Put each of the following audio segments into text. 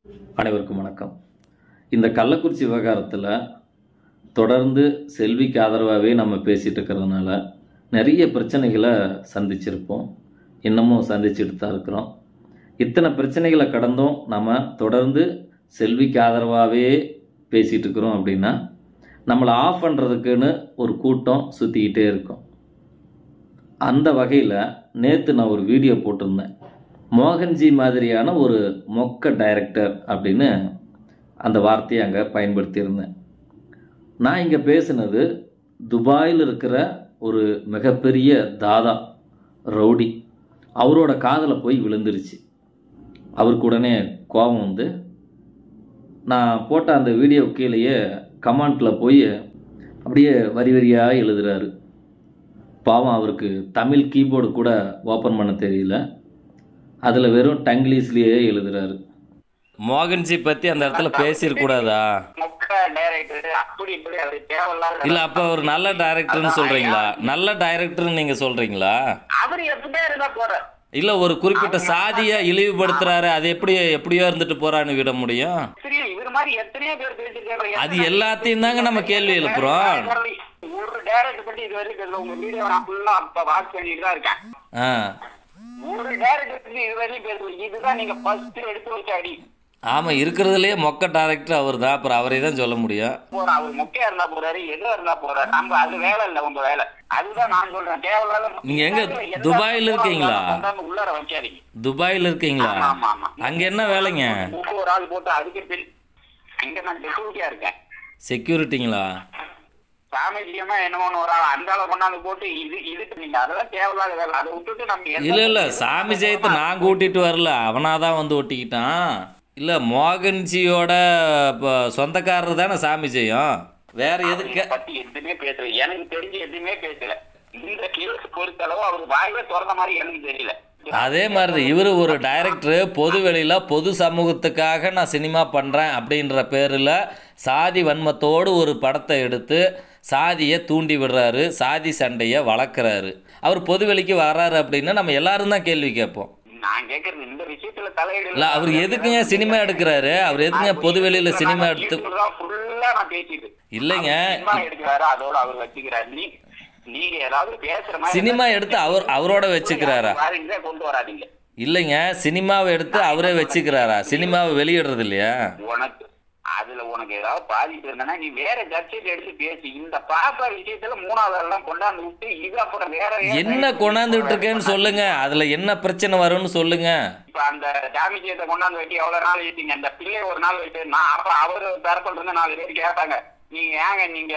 அனைவருக்கும் வணக்கம் இந்த கள்ளக்குறிச்சி விவகாரத்தில் தொடர்ந்து செல்விக்கு ஆதரவாகவே நம்ம பேசிகிட்டு இருக்கிறதுனால நிறைய பிரச்சனைகளை சந்திச்சிருப்போம் இன்னமும் சந்திச்சுட்டு தான் இருக்கிறோம் இத்தனை பிரச்சனைகளை கடந்தும் நம்ம தொடர்ந்து செல்விக்கு ஆதரவாகவே பேசிகிட்டு இருக்கிறோம் அப்படின்னா நம்மளை ஆஃப் பண்ணுறதுக்குன்னு ஒரு கூட்டம் சுற்றிக்கிட்டே இருக்கும் அந்த வகையில் நேற்று நான் ஒரு வீடியோ போட்டிருந்தேன் மோகன்ஜி மாதிரியான ஒரு மொக்க டைரக்டர் அப்படின்னு அந்த வார்த்தையை அங்கே பயன்படுத்தியிருந்தேன் நான் இங்கே பேசினது துபாயில் இருக்கிற ஒரு மிகப்பெரிய தாதா ரவுடி அவரோட காதில் போய் விழுந்துருச்சு அவருக்கு உடனே கோபம் வந்து நான் போட்ட அந்த வீடியோ கீழேயே கமெண்ட்டில் போய் அப்படியே வரி வரியாக எழுதுறாரு பாவம் அவருக்கு தமிழ் கீபோர்டு கூட ஓப்பன் பண்ண தெரியல அதில் வெறும் டங்கிலீஷ்லேயே எழுதுறாரு மோகன்ஜி பற்றி அந்த இடத்துல பேசியிருக்கூடாதா மொக்க டைரக்டர் அப்படி இப்படி அது தேவையில்லாத இல்லை அப்போ அவர் நல்ல டைரக்டர்னு சொல்கிறீங்களா நல்ல டைரக்டர்னு நீங்கள் சொல்கிறீங்களா அவர் எப்படியே இருந்தா போற இல்லை ஒரு குறிப்பிட்ட சாதியை இழிவுபடுத்துறாரு அது எப்படி எப்படியோ இருந்துட்டு போறான்னு விட முடியும் சரி இவர் மாதிரி எத்தனையோ பேர் பேசிருக்காங்க அது எல்லாத்தையும் தாங்க நம்ம கேள்வி எழுப்புறோம் ஒரு டைரக்டர் பத்தி இது வரைக்கும் தெரியல. உங்க வீடியோ நான் ஃபுல்லா அப்ப வாட்ச் பண்ணிட்டு தான் இருக்கேன் ஆ ஒரு டைரக்டர் பத்தி இது வரைக்கும் பேசல இதுதான் நீங்க ஃபர்ஸ்ட் எடுத்து வச்ச அடி ஆமாம் இருக்கிறதுலே மொக்க டைரக்டர் அவர் தான் அப்புறம் அவரே தான் சொல்ல முடியும் போற அவர் மொக்கையா இருந்தா போறாரு எதுவா இருந்தா போறாரு நம்ம அது வேலை இல்ல உங்க வேலை அதுதான் நான் சொல்றேன் தேவையில்லாத நீங்க எங்க எந்த துபாயில இருக்கீங்களா? கொண்டாந்து உள்ளார வச்சாதீங்க துபாயில் இருக்கீங்களா ஆமா ஆமா ஆமா அங்கே என்ன வேலைங்க ஒரு ஆள் போட்டு அதுக்கு பெரிய அங்க நான் செக்யூரிட்டியா இருக்கேன் செக்யூரிட்டிங்களா சாமர்த்தியமா என்னமோன்னு ஒரு ஆள் அந்த ஆளை கொண்டாந்து போட்டு இது இதுக்கு நீங்க அதெல்லாம் தேவையில்லாத வேலை அதை விட்டுட்டு நம்ம எந்த- இல்லை இல்லை சாமி ஜெயத்தை நான் கூட்டிட்டு வரல அவனாக தான் வந்து ஒட்டிக்கிட்டான் இல்லை மோகன்ஜியோட இப்போ சொந்தக்காரர் தானே சாமி ஜெயம் வேற எதுக்கு அதை பத்தி எதுவுமே பேசல எனக்கு தெரிஞ்சு எதுவுமே பேசல இந்த கேஸ் பொறுத்தளவு அவர் வாய்வே திறந்த மாதிரி எனக்கு தெரியல அதே மாதிரி இவர் ஒரு டைரக்டர் பொது வெளியில் பொது சமூகத்துக்காக நான் சினிமா பண்ணுறேன் அப்படின்ற பேரில் சாதி வன்மத்தோடு ஒரு படத்தை எடுத்து சாதியை தூண்டி விடுறாரு சாதி சண்டையை வளர்க்குறாரு அவர் பொது வெளிக்கு வர்றாரு அப்படின்னா நம்ம எல்லாரும் தான் கேள்வி கேட்போம் நான் கேக்குறது இந்த விஷயத்துல தலையிடல இல்லை அவர் எதுக்குங்க சினிமா எடுக்கிறாரு அவர் எதுக்குங்க பொது வெளியில் சினிமா எடுத்து ஃபுல்லா நான் பேசிட்டு இல்லைங்க. சினிமா எடுக்கிறாரு அதோட அவர் வச்சுக்கிறாரு நீ நீங்க ஏதாவது பேசுற மாதிரி சினிமா எடுத்து அவர் அவரோட வச்சுக்கிறாரா வாரிங்களே கொண்டு வராதீங்க இல்லைங்க சினிமாவை எடுத்து அவரே வச்சுக்கிறாரா சினிமாவை வெளியிடுறது இல்லையா உனக்கு அதுல உனக்கு ஏதாவது பாதிப்பு இருந்தனா நீ வேற சப்ஜெக்ட் எடுத்து பேசி இந்த பாப்பா விஷயத்துல மூணாவது எல்லாம் கொண்டாந்து விட்டு இது அப்புறம் வேற வேற- என்ன கொண்டாந்து விட்டுருக்கேன்னு சொல்லுங்க அதில் என்ன பிரச்சனை வரும்னு சொல்லுங்க இப்ப அந்த டேமேஜத்தை கொண்டாந்து வெட்டி எவ்வளவு நாள் வச்சீங்க அந்த பிள்ளை ஒரு நாள் வச்சு நான் அப்ப அவரு தரப்பில் இருந்து நாலு பேர் கேட்டாங்க நீங்க ஏங்க நீங்க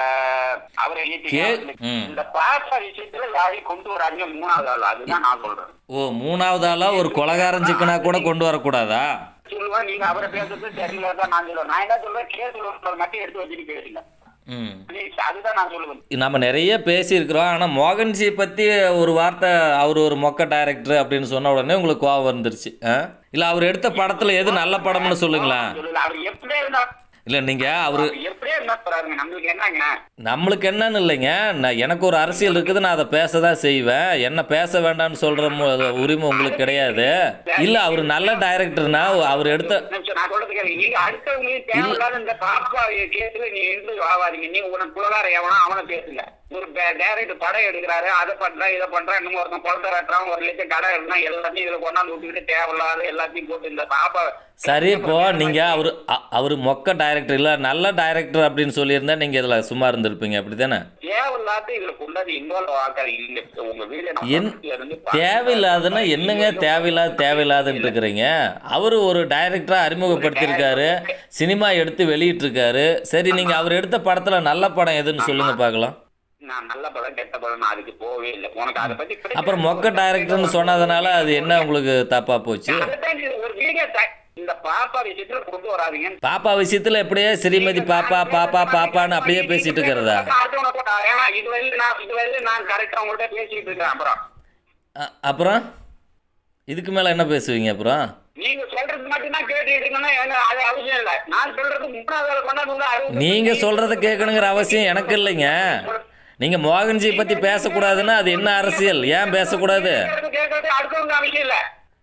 அவரை ஏத்தீங்க கே- ம். இந்த பாப்பா விஷயத்துல யாரையும் கொண்டு வராங்க மூணாவது ஆள் அதுதான் நான் சொல்றேன் ஓ மூணாவது ஆளாக ஒரு கொலகாரன் சிக்கனா கூட கொண்டு வரக்கூடாதா சொல்லுவேன் நீங்க அவரை பேசுறது தெரியல தான் நான் சொல்லுவேன் நான் என்ன சொல்றேன் கேஸ் மட்டும் எடுத்து வச்சுட்டு பேசுங்க ம் Please, அதுதான் நான் சொல்லுவேன் நம்ம நிறைய பேசியிருக்கிறோம் ஆனால் மோகன்ஜி பற்றி ஒரு வார்த்தை அவர் ஒரு மொக்க டைரக்டர் அப்படின்னு சொன்ன உடனே உங்களுக்கு கோவம் வந்துருச்சு ஆ இல்லை அவர் எடுத்த படத்தில் எது நல்ல படம்னு சொல்லுங்களேன் சொல்லல அவர் எப்படியே இருந்தா இல்லை நீங்கள் அவர் அவர் எப்படியே இருந்தா போறாருங்க நம்மளுக்கு என்னங்க நம்மளுக்கு என்னன்னு இல்லைங்க நான் எனக்கு ஒரு அரசியல் இருக்குது நான் அதை பேச தான் செய்வேன் என்ன பேச வேண்டாம்னு சொல்கிற உரிமை உங்களுக்கு கிடையாது இல்லை அவர் நல்ல டைரக்டர்னா அவர் எடுத்த நிமிஷம் நான் சொல்றது கேளுங்க நீங்க அடுத்தவங்களுக்கு தேவையில்லாத இந்த பாப்பா கேஸ்ல நீ இருந்து ஆவாதீங்க நீ உனக்கு புலகார எவனோ அவனை பேசுங்க ஒரு டேரக்ட் படம் எடுக்கிறாரு அதை பண்றான் இதை பண்றான் இன்னும் ஒருத்தன் குழந்தை கட்டுறான் ஒரு லட்சம் கடை இருந்தா எல்லாத்தையும் இதுல கொண்டாந்து விட்டுக்கிட்டு தேவையில்லாத எல்லாத்தையும் போட்டு இந்த பாப்பா சரி இப்போ நீங்கள் அவர் அவர் மொக்க டைரக்டர் இல்லை நல்ல டைரக்டர் அப்படின்னு சொல்லியிருந்தா நீங்கள் இதில் சும்மா இருந்திருப்பீங்க அப்படி தானே தேவையில்லாத இதுல கொண்டாந்து இன்வால்வ் ஆக்காதீங்க இல்ல உங்க வீடு என் தேவையில்லாதுன்னா என்னங்க தேவையில்லாத தேவையில்லாதுன்னு இருக்கிறீங்க அவர் ஒரு டைரக்டராக அறிமுகப்படுத்தியிருக்காரு சினிமா எடுத்து வெளியிட்டிருக்காரு சரி நீங்கள் அவர் எடுத்த படத்தில் நல்ல படம் எதுன்னு சொல்லுங்க பார்க்கலாம் நான் நல்ல படம் கெட்ட படம் நான் அதுக்கு போகவே இல்லை உனக்கு அதை பத்தி பிரச்சனை அப்புறம் மொக்க டைரக்டர்னு சொன்னதுனால அது என்ன உங்களுக்கு தப்பாக போச்சு அதைத்தான் நீ ஒரு வீடியோ இந்த பாப்பா விஷயத்துல கொண்டு வராதீங்க பாப்பா விஷயத்தில் எப்படியே ஸ்ரீமதி பாப்பா பாப்பா பாப்பான்னு அப்படியே பேசிட்டு இருக்கிறதா அடுத்தவனை போட்டா, ஏன்னா இதுவரையிலும் நான் இதுவரையிலும் நான் கரெக்டா உங்கள்ட்ட பேசிட்டு இருக்கேன் அப்புறம் அ- அப்புறம் இதுக்கு மேலே என்ன பேசுவீங்க அப்புறம் நீங்க சொல்றது மட்டும் தான் கேட்டுட்டு இருக்கணும்னா எனக்கு அது அவசியம் இல்லை நான் சொல்றது மூணாவது ஆளை கொண்டாந்து உள்ள அறுபது நீங்கள் சொல்கிறத கேட்கணுங்கிற அவசியம் எனக்கு இல்லைங்க நீங்கள் மோகன்ஜி பற்றி பேசக்கூடாதுன்னா அது என்ன அரசியல் ஏன் பேசக்கூடாது கேட்கறது கேட்கறது அடுத்தவங்க அவசியம் இல்லை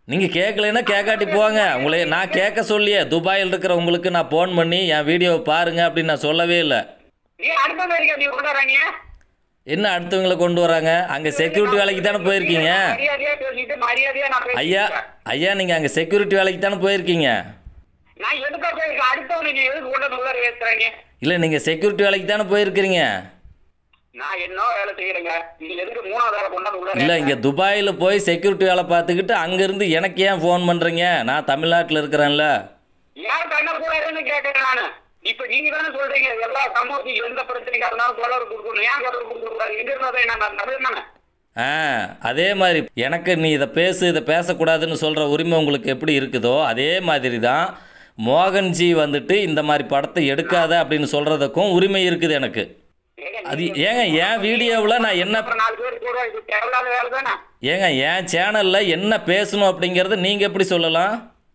நீங்கள் கேட்கலைன்னா கேட்காட்டி போங்க உங்களை நான் கேட்க சொல்லியே துபாயில் இருக்கிற உங்களுக்கு நான் ஃபோன் பண்ணி என் வீடியோவை பாருங்க அப்படின்னு நான் சொல்லவே இல்லை நீ அடுத்த வரைக்கும் நீ கொண்டு வராங்க என்ன அடுத்தவங்களை கொண்டு வராங்க அங்கே செக்யூரிட்டி வேலைக்கு தானே போயிருக்கீங்க மரியாதையா பேசிட்டு மரியாதையா நான் பேசிட்டு ஐயா இருக்கேன். ஐயா நீங்கள் அங்கே செக்யூரிட்டி வேலைக்கு தானே போயிருக்கீங்க நான் எதுக்காக போயிருக்கேன் அடுத்தவனை நீ எதுக்கு கொண்டு வந்து உள்ள ஏத்துறீங்க இல்லை நீங்கள் செக்யூரிட்டி வேலைக்கு தானே போயிருக்கிறீங்க நான் என்ன வேலை செய்யறேங்க நீ எதுக்கு மூணாவது வேலை கொண்டு வந்து உள்ள இல்லை இங்கே துபாயில் போய் செக்யூரிட்டி வேலை பார்த்துக்கிட்டு அங்கேருந்து எனக்கு ஏன் ஃபோன் பண்ணுறீங்க நான் தமிழ்நாட்டில் இருக்கிறேன்ல யார் பண்ணக்கூடாதுன்னு கேட்கறேன் நானு இப்ப நீங்க தானே சொல்றீங்க எல்லா சமூகத்துக்கு எந்த பிரச்சனைக்கா இருந்தாலும் குரல் கொடுக்கணும் ஏன் குரல் கொடுக்க கூடாது எங்க இருந்ததை நான் தமிழ் தானே ஆ அதே மாதிரி எனக்கு நீ இதை பேசு இதை பேசக்கூடாதுன்னு சொல்கிற உரிமை உங்களுக்கு எப்படி இருக்குதோ அதே மாதிரி தான் மோகன்ஜி வந்துட்டு இந்த மாதிரி படத்தை எடுக்காத அப்படின்னு சொல்கிறதுக்கும் உரிமை இருக்குது எனக்கு ஏங்க, அது நீங்க- ஏங்க என் வீடியோவில் நான் என்ன அப்புறம் நாலு பேர் கூட இது தேவையில்லாத வேலை தானே ஏங்க என் சேனலில் என்ன பேசணும் அப்படிங்கிறத நீங்கள் எப்படி சொல்லலாம்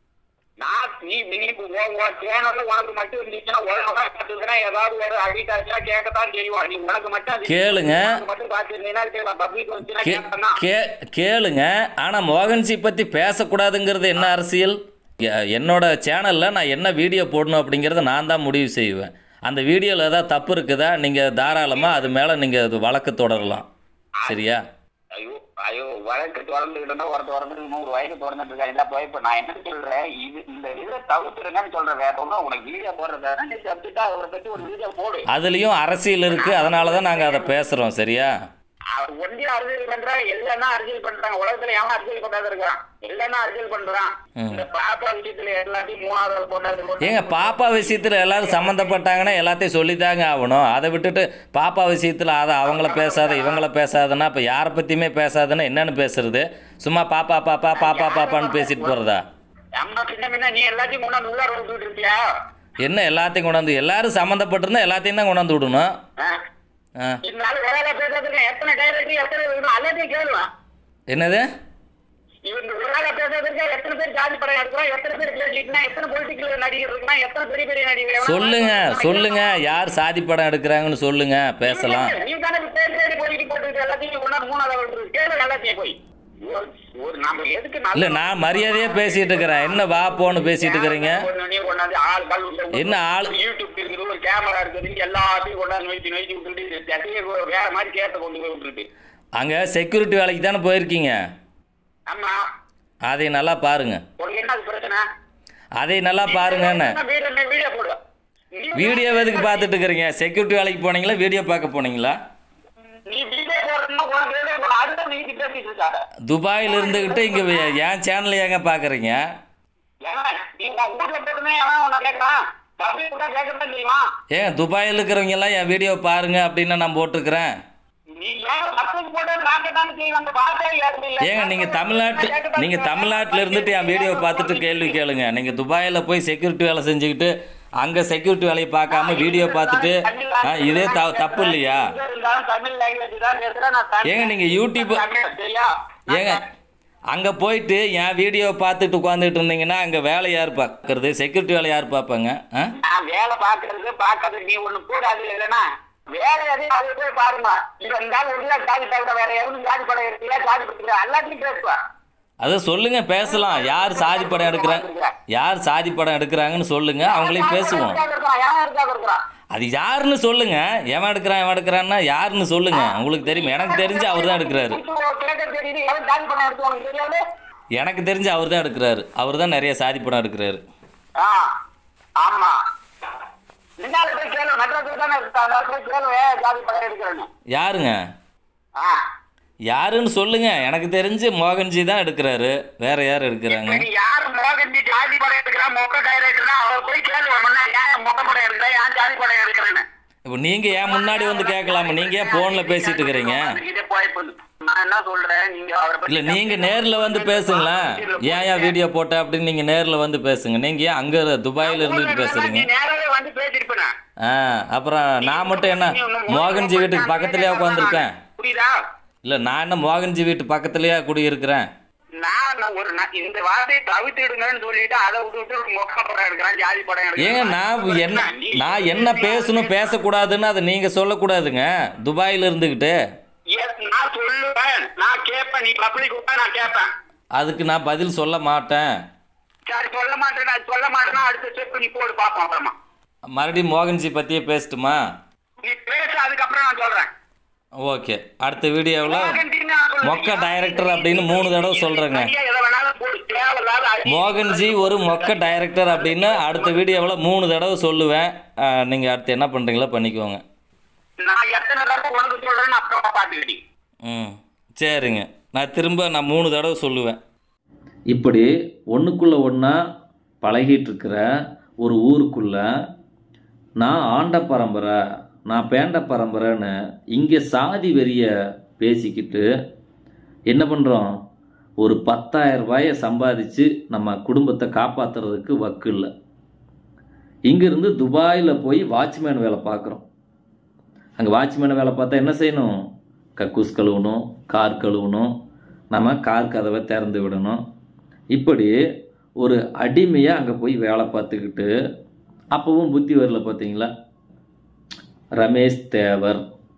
நான் நீ நீ சேனல்ல உனக்கு மட்டும் இருந்துச்சுன்னா உலகம் கத்துதுன்னா ஏதாவது ஒரு அடிட்டாச்சா கேட்கத்தான் செய்வோம் நீ உனக்கு மட்டும் அது- கேளுங்க. உனக்கு மட்டும் பார்த்துருந்தீங்கன்னா பப்ளிக் வந்துச்சுன்னா கே கேட்கணும் தான். கே கேளுங்க ஆனால் மோகன்ஜி பற்றி பேசக்கூடாதுங்கிறது என்ன அரசியல் எ- என்னோட சேனலில் நான் என்ன வீடியோ போடணும் அப்படிங்கிறத நான் தான் முடிவு செய்வேன் அந்த வீடியோவில் ஏதாவது தப்பு இருக்குதா நீங்கள் தாராளமாக அது மேலே நீங்கள் அது வழக்கு தொடரலாம் சரியா ஐயோ ஐயோ வழக்கு தொடர்ந்துக்கிட்டா ஒருத்தர் வந்து நூறு வயசு தொடர்ந்துட்டு இருக்கா என்ன போய் இப்ப நான் என்ன சொல்றேன் இது இந்த இதை தவிர்த்துருங்கன்னு சொல்றேன் வேற ஒன்றும் உனக்கு வீடியோ போடுறதா நீ தப்பிட்டா அவரை பத்தி ஒரு வீடியோ போடு அதுலேயும் அரசியல் இருக்குது அதனால தான் நாங்கள் அதை பேசுகிறோம் சரியா அவர் ஒன்றிய அரசியல் பண்றா எல்லாமே அரசியல் பண்றாங்க உலகத்துல எவன் அரசியல் பண்ணாத இருக்கான் எல்லாமே அரசியல் பண்றான் இந்த பாப்பா விஷயத்துல எல்லாத்தையும் மூணாவது ஆள் போட்டாது ஏங்க பாப்பா விஷயத்தில் எல்லாரும் சம்மந்தப்பட்டாங்கன்னா எல்லாத்தையும் சொல்லித்தாங்க ஆகணும் அதை விட்டுட்டு பாப்பா விஷயத்தில் அதை அவங்கள பேசாத இவங்கள பேசாதன்னா இப்போ யாரை பற்றியுமே பேசாதுன்னா என்னென்னு பேசுறது சும்மா பாப்பா பாப்பா பாப்பா பாப்பான்னு பேசிட்டு போகிறதா அம்மா பின்ன பின்ன நீ எல்லாத்தையும் கொண்டாந்து உள்ளார விட்டுட்டு இருக்கியா என்ன எல்லாத்தையும் கொண்டாந்து எல்லாரும் சம்மந்தப்பட்டிருந்தா எல்லாத்தையும் தான் கொண்டாந்து விடணும் ஆ? ஆ இதனால வேலை பேசுறதுக்கு எத்தனை டைரக்டர் எத்தனை இருக்கணும் எல்லாத்தையும் கேளுவான் என்னது இவங்க ஒரு ஆளா பேசுறதுக்கு எத்தனை பேர் ஜாதி படம் எடுக்கிறோம் எத்தனை பேர் பேசிட்டுனா எத்தனை பொலிட்டிக்கல் நடிகர் இருக்குன்னா எத்தனை பெரிய பெரிய நடிகர் எவனா? சொல்லுங்க சொல்லுங்க யார் சாதி படம் எடுக்கிறாங்கன்னு சொல்லுங்க பேசலாம் நீ தானே பேர் தேடி போயிட்டு போட்டுக்கிட்டு எல்லாத்தையும் கொண்டாந்து மூணாவது வந்து கேளு எல்லாத்தையும் போய் ஒரு- ஒரு நம்ம எதுக்கு நல்ல- இல்லை நான் மரியாதையே பேசிட்டு இருக்கிறேன் என்ன வா போன்னு பேசிட்டு இருக்கிறீங்க கொண்டு நீ கொண்டாந்து ஆள் கல் விட்டு என்ன ஆள்? ஒரு யூடியூப் இருக்குது ஒரு கேமரா இருக்குது எல்லாத்தையும் கொண்டாந்து நோக்கி நோக்கி விட்டுட்டு திசையை வேற மாதிரி கேட்ட கொண்டு போய் விட்டுட்டு அங்கே செக்யூரிட்டி வேலைக்கு தானே போயிருக்கீங்க ஆமா அதை நல்லா பாருங்க உனக்கு என்ன அது பிரச்சனை அதை நல்லா பாருங்கன்னு வீடியோ வீடியோ போடு நீ வீடியோ எதுக்கு பார்த்துட்டு இருக்கிறீங்க செக்யூரிட்டி வேலைக்கு போனீங்களா வீடியோ பார்க்க போனீங்களா நீ வீடியோ போடுறதுன்னா உனக்கு வீடியோ போடு அடுத்த நீ பேசிட்டு இருக்காத துபாயில் இருந்துக்கிட்டு இங்கே என் சேனல் ஏங்க பார்க்குறீங்க ஏன்னா நீ உன் வீட்டுல போட்டுமே எவன் உன்னை கேட்கறான் தம்பி கூட கேட்கறதா தெரியுமா ஏங்க துபாயில் இருக்கிறவங்க எல்லாம் என் வீடியோ பாருங்க அப்படின்னு நான் போட்டிருக்கிறேன் நீ ஏன் மக்களுக்கு போட்டு நான் கேட்டாலும் செய்வாங்க பார்த்தே யாருமே இல்லை ஏங்க நீங்கள் தமிழ்நாட்டு நீங்கள் தமிழ்நாட்டில் இருந்துட்டு என் வீடியோவை பார்த்துட்டு கேள்வி கேளுங்க நீங்கள் துபாயில் போய் செக்யூரிட்டி வேலை செஞ்சுக்கிட்டு அங்கே செக்யூரிட்டி வேலையை பார்க்காம வீடியோ பார்த்துட்டு ஆ, இதே த தப்பு இல்லையா இருந்தாலும் தமிழ் லாங்குவேஜ் தான் பேசுறேன் நான் தமிழ் ஏங்க நீங்கள் யூடியூப் தமிழ் சரியா ஏங்க அங்கே போயிட்டு என் வீடியோவை பார்த்துட்டு உட்காந்துட்டு இருந்தீங்கன்னா அங்கே வேலை யார் பார்க்கறது செக்யூரிட்டி வேலை யார் பார்ப்பாங்க ஆ நான் வேலை பாக்குறது பாக்காது நீ ஒண்ணு கூடாது இல்லைன்னா வேலை எதையும் அது போய் பாருமா இது இருந்தாலும் உள்ள ஜாதி தவிர வேற எவனும் ஜாதி படம் எடுக்கல ஜாதி படுத்துக்கல எல்லாத்தையும் பேசுவா அதை சொல்லுங்க பேசலாம் யார் சாதி படம் எடுக்கிறாங்க யார் சாதி படம் எடுக்கிறாங்கன்னு சொல்லுங்க அவங்களையும் பேசுவோம் யாரும் இருக்காது இருக்கிறான் அது யாருன்னு சொல்லுங்க எவன் எடுக்கிறான் எவன் எடுக்கிறான்னா யாருன்னு சொல்லுங்க உங்களுக்கு தெரியும் எனக்கு தெரிஞ்சு அவர் தான் எடுக்கிறாரு கேட்க தெரியுது எவன் ஜாதி படம் எடுத்து உனக்கு தெரியாது எனக்கு தெரிஞ்சு அவர் தான் எடுக்கிறாரு அவர் தான் நிறைய சாதி படம் எடுக்கிறாரு ஆ ஆமா முன்னால போய் கேளு மெட்ராஸ் தானே இருக்கா அந்த போய் கேளு ஏன் ஜாதி படம் எடுக்கிறேன்னு யாருங்க ஆ யாருன்னு சொல்லுங்க எனக்கு தெரிஞ்சு மோகன்ஜி தான் எடுக்கிறாரு வேற யார் எடுக்கிறாங்க நீ யாரு மோகன் நீ ஜாதி படம் எடுக்கிறா மொக்க டைரக்டர்னா அவர் போய் கேளு முன்னா ஏன் மொக்க படம் எடுக்கிற ஏன் ஜாதி படம் எடுக்கிறேன்னு இப்போ நீங்க ஏன் முன்னாடி வந்து கேட்கலாமா நீங்க ஏன் போன்ல பேசிட்டு இருக்கிறீங்க இதே போய் பண்ணு. நான் என்ன சொல்றேன் நீங்க அவரை பத்தி இல்ல நீங்க நேர்ல வந்து பேசுங்களேன் ஏன் ஏன் வீடியோ போட்ட அப்படின்னு நீங்க நேர்ல வந்து பேசுங்க நீங்க ஏன் அங்க துபாயில இருந்துட்டு பேசுறீங்க நீ நேராவே வந்து பேசிருப்பேன் ஆ அப்புறம் நான் மட்டும் என்ன மோகன்ஜி வீட்டுக்கு பக்கத்துலயே உட்காந்துருக்கேன் புரியுதா இல்ல நான் என்ன மோகன்ஜி வீட்டு பக்கத்துலயே குடியிருக்கிறேன் நான் நான் ஒரு நா- இந்த வார்த்தையை தவிர்த்துடுங்கன்னு சொல்லிட்டு அதை விட்டுட்டு ஒரு மொக்க படம் எடுக்கிறேன் ஜாதி படம் ஏங்க எடுக்கிறேன் நான் என்ன நான் என்ன பேசணும் பேசக்கூடாதுன்னு அதை நீங்க சொல்லக்கூடாதுங்க துபாயில இருந்துக்கிட்டு Yes, நான் சொல்லுவேன் நான் கேட்பேன் நீ பப்ளிக் விட்டா நான் கேட்பேன் அதுக்கு நான் பதில் சொல்ல மாட்டேன் சரி சொல்ல மாட்டேன் அது சொல்ல மாட்டேன்னா அடுத்த ஸ்டெப் நீ போடு பார்ப்போம் அப்புறமா மறுபடியும் மோகன்ஜி பற்றியே பேசட்டுமா நீ பேசு அதுக்கப்புறம் நான் சொல்றேன் ஓகே அடுத்த வீடியோவில் மோகன்ஜின்னு நான் சொல்லுவேன். மொக்க டைரக்டர் அப்படின்னு மூணு தடவை சொல்கிறேங்க தனியா எதை வேணாலும் போடு தேவையில்லாத அடி- மோகன்ஜி ஒரு மொக்க டைரக்டர் அப்படின்னு அடுத்த வீடியோவில் மூணு தடவை சொல்லுவேன் நீங்கள் அடுத்து என்ன பண்ணுறீங்களோ பண்ணிக்கோங்க நான் எத்தனை தடவை உனக்கு சொல்றேன்னு அப்புறமா பாத்துக்கிட்டி ம் சரிங்க நான் திரும்ப நான் மூணு தடவை சொல்லுவேன் இப்படி ஒன்றுக்குள்ளே ஒன்றா பழகிட்டு இருக்கிற ஒரு ஊருக்குள்ள நான் ஆண்ட பரம்பரை நான் பேண்ட பரம்பரைன்னு இங்கே சாதி வெறிய பேசிக்கிட்டு என்ன பண்ணுறோம் ஒரு பத்தாயிரம் ரூபாயை சம்பாதிச்சு நம்ம குடும்பத்தை காப்பாற்றுறதுக்கு வக்கு இல்லை இங்கேருந்து துபாயில் போய் வாட்ச்மேன் வேலை பார்க்குறோம் அங்கே வாட்ச்மேன் வேலை பார்த்தா என்ன செய்யணும் கக்கூஸ் கழுவணும் கார் கழுவணும் நம்ம கார் கதவை திறந்து விடணும் இப்படி ஒரு அடிமையாக அங்கே போய் வேலை பார்த்துக்கிட்டு அப்பவும் புத்தி வரல பார்த்தீங்களா ரமேஷ் தேவர்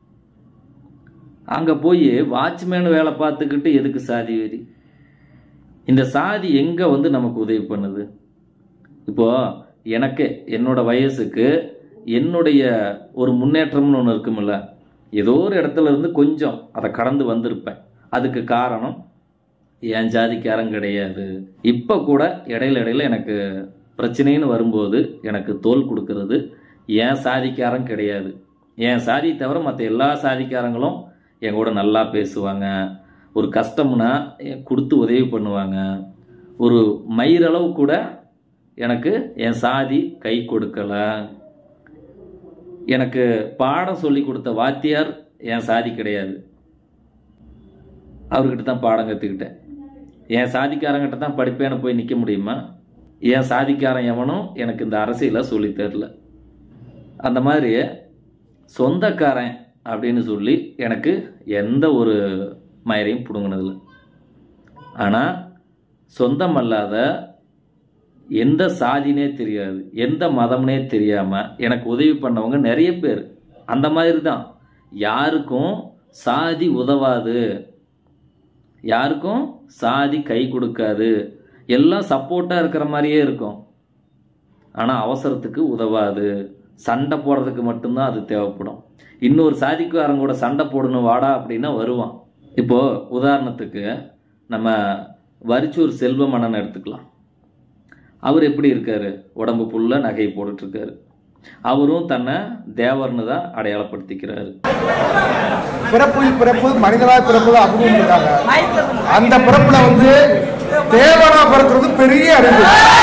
அங்கே போய் வாட்ச்மேன் வேலை பார்த்துக்கிட்டு எதுக்கு சாதி வெறி இந்த சாதி எங்கே வந்து நமக்கு உதவி பண்ணுது இப்போது எனக்கு என்னோட வயசுக்கு என்னுடைய ஒரு முன்னேற்றம்னு ஒன்று இருக்குமில்ல ஏதோ ஒரு இடத்துல இருந்து கொஞ்சம் அதை கடந்து வந்திருப்பேன் அதுக்கு காரணம் என் ஜாதிக்காரன் கிடையாது இப்போ கூட இடையில இடையில எனக்கு பிரச்சனைன்னு வரும்போது எனக்கு தோல் கொடுக்கறது என் சாதிக்காரன் கிடையாது என் சாதி தவிர மற்ற எல்லா சாதிக்காரங்களும் என் கூட நல்லா பேசுவாங்க ஒரு கஷ்டம்னா எ- கொடுத்து உதவி பண்ணுவாங்க ஒரு மயிரளவு கூட எனக்கு என் சாதி கை கொடுக்கலை எனக்கு பாடம் சொல்லி கொடுத்த வாத்தியார் என் சாதி கிடையாது அவர்கிட்ட தான் பாடம் கற்றுக்கிட்டேன் என் சாதிக்காரங்கிட்ட தான் படிப்பேன்னு போய் நிற்க முடியுமா என் சாதிக்காரன் எவனும் எனக்கு இந்த அரசியலை சொல்லித் தரல அந்த மாதிரி சொந்தக்காரன் அப்படின்னு சொல்லி எனக்கு எந்த ஒரு மயிரையும் பிடுங்கினதில்ல ஆனால் சொந்தம் அல்லாத எந்த சாதினே தெரியாது எந்த மதம்னே தெரியாமல் எனக்கு உதவி பண்ணவங்க நிறைய பேர் அந்த மாதிரி தான் யாருக்கும் சாதி உதவாது யாருக்கும் சாதி கை கொடுக்காது எல்லாம் சப்போர்ட்டாக இருக்கிற மாதிரியே இருக்கும் ஆனால் அவசரத்துக்கு உதவாது சண்டை போடுறதுக்கு மட்டும்தான் அது தேவைப்படும் இன்னொரு சாதிக்காரங்க கூட சண்டை போடணும் வாடா அப்படின்னா வருவான் இப்போது உதாரணத்துக்கு நம்ம வரிச்சூர் செல்வமன்னன் எடுத்துக்கலாம் அவர் எப்படி இருக்காரு உடம்பு ஃபுல்லாக நகை போட்டுட்ருக்காரு அவரும் தன்னை தேவர்னு தான் அடையாளப்படுத்திக்கிறாரு பிறப்பில் பிறப்பு மனிதனாய் பிறப்பது அப்படின்னு இருக்காங்க அந்த பிறப்புல வந்து தேவனா பிறக்கிறது பெரிய அறிவு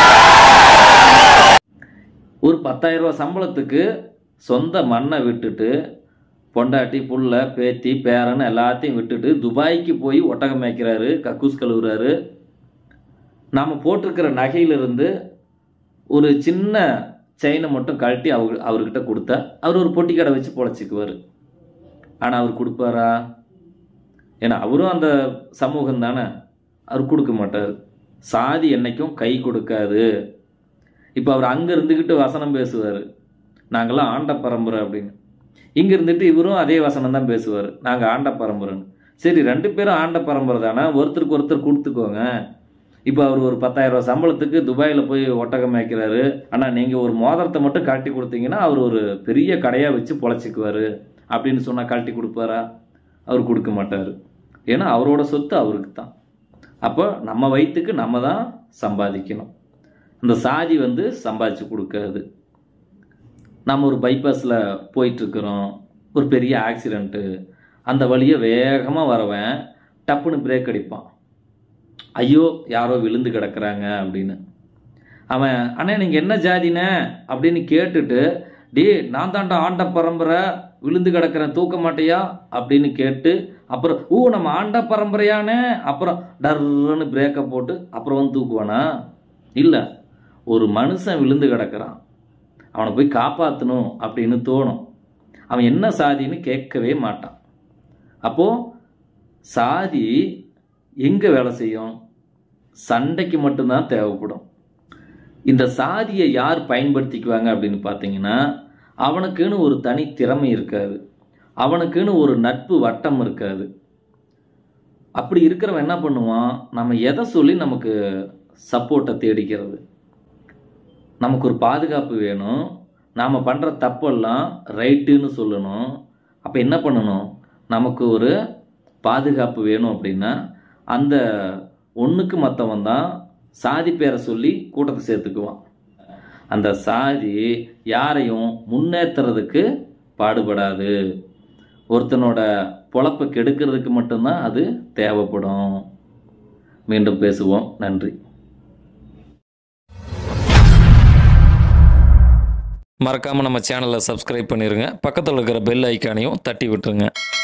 ஒரு பத்தாயிரம் ரூபாய் சம்பளத்துக்கு சொந்த மண்ணை விட்டுட்டு பொண்டாட்டி புள்ள பேத்தி பேரன் எல்லாத்தையும் விட்டுட்டு துபாய்க்கு போய் ஒட்டகம் மேய்க்கிறாரு கக்கூஸ் கழுவுறாரு நாம் போட்டிருக்கிற நகையிலிருந்து ஒரு சின்ன செயினை மட்டும் கழட்டி அவர் அவர்கிட்ட கொடுத்தா அவர் ஒரு பொட்டி கடை வச்சு பொழைச்சிக்குவார் ஆனால் அவர் கொடுப்பாரா ஏன்னா அவரும் அந்த சமூகம் தானே அவர் கொடுக்க மாட்டார் சாதி என்னைக்கும் கை கொடுக்காது இப்போ அவர் அங்கே இருந்துக்கிட்டு வசனம் பேசுவார் நாங்களாம் ஆண்ட பரம்பரை அப்படின்னு இங்கே இருந்துட்டு இவரும் அதே வசனம் தான் பேசுவார் நாங்கள் ஆண்ட பரம்பரைன்னு சரி ரெண்டு பேரும் ஆண்ட பரம்பரை தானே ஒருத்தருக்கு ஒருத்தர் கொடுத்துக்கோங்க இப்போ அவர் ஒரு பத்தாயிரம் ரூபாய் சம்பளத்துக்கு துபாயில் போய் ஒட்டகம் மேய்க்கிறாரு ஆனால் நீங்கள் ஒரு மோதிரத்தை மட்டும் கழட்டி கொடுத்தீங்கன்னா அவர் ஒரு பெரிய கடையாக வச்சு பொழைச்சிக்குவார் அப்படின்னு சொன்னால் கழட்டி கொடுப்பாரா அவர் கொடுக்க மாட்டார் ஏன்னா அவரோட சொத்து அவருக்கு தான் அப்போ நம்ம வயிற்றுக்கு நம்ம தான் சம்பாதிக்கணும் இந்த சாதி வந்து சம்பாதிச்சு கொடுக்காது நம்ம ஒரு பைபாஸில் போயிட்டுருக்குறோம் ஒரு பெரிய ஆக்சிடெண்ட்டு அந்த வழியை வேகமாக வரவன் டப்புன்னு பிரேக் அடிப்பான் ஐயோ யாரோ விழுந்து கிடக்குறாங்க அப்படின்னு அவன் அண்ணே நீங்கள் என்ன ஜாதினே அப்படின்னு கேட்டுட்டு டே நான் தாண்டா ஆண்ட பரம்பரை விழுந்து கிடக்கிறேன் தூக்க மாட்டியா அப்படின்னு கேட்டு அப்புறம் ஓ நம்ம ஆண்ட பரம்பரையானே அப்புறம் டர்ன்னு பிரேக்கை போட்டு அப்புறம் வந்து தூக்குவானா இல்லை ஒரு மனுஷன் விழுந்து கிடக்கிறான் அவனை போய் காப்பாற்றணும் அப்படின்னு தோணும் அவன் என்ன சாதின்னு கேட்கவே மாட்டான் அப்போது சாதி எங்கே வேலை செய்யும் சண்டைக்கு மட்டும்தான் தேவைப்படும் இந்த சாதியை யார் பயன்படுத்திக்குவாங்க அப்படின்னு பார்த்தீங்கன்னா அவனுக்குன்னு ஒரு தனி திறமை இருக்காது அவனுக்குன்னு ஒரு நட்பு வட்டம் இருக்காது அப்படி இருக்கிறவன் என்ன பண்ணுவான் நம்ம எதை சொல்லி நமக்கு சப்போர்ட்டை தேடிக்கிறது நமக்கு ஒரு பாதுகாப்பு வேணும் நாம் பண்ணுற தப்பெல்லாம் ரைட்டுன்னு சொல்லணும் அப்போ என்ன பண்ணணும் நமக்கு ஒரு பாதுகாப்பு வேணும் அப்படின்னா அந்த ஒன்றுக்கு மற்றவன் தான் சாதி பேரை சொல்லி கூட்டத்தை சேர்த்துக்குவான் அந்த சாதி யாரையும் முன்னேற்றுறதுக்கு பாடுபடாது ஒருத்தனோட பொழப்பை கெடுக்கிறதுக்கு மட்டும்தான் அது தேவைப்படும் மீண்டும் பேசுவோம் நன்றி மறக்காமல் நம்ம சேனலை சப்ஸ்கிரைப் பண்ணிடுங்க பக்கத்தில் இருக்கிற பெல் ஐக்கானையும் தட்டி விட்டுருங்க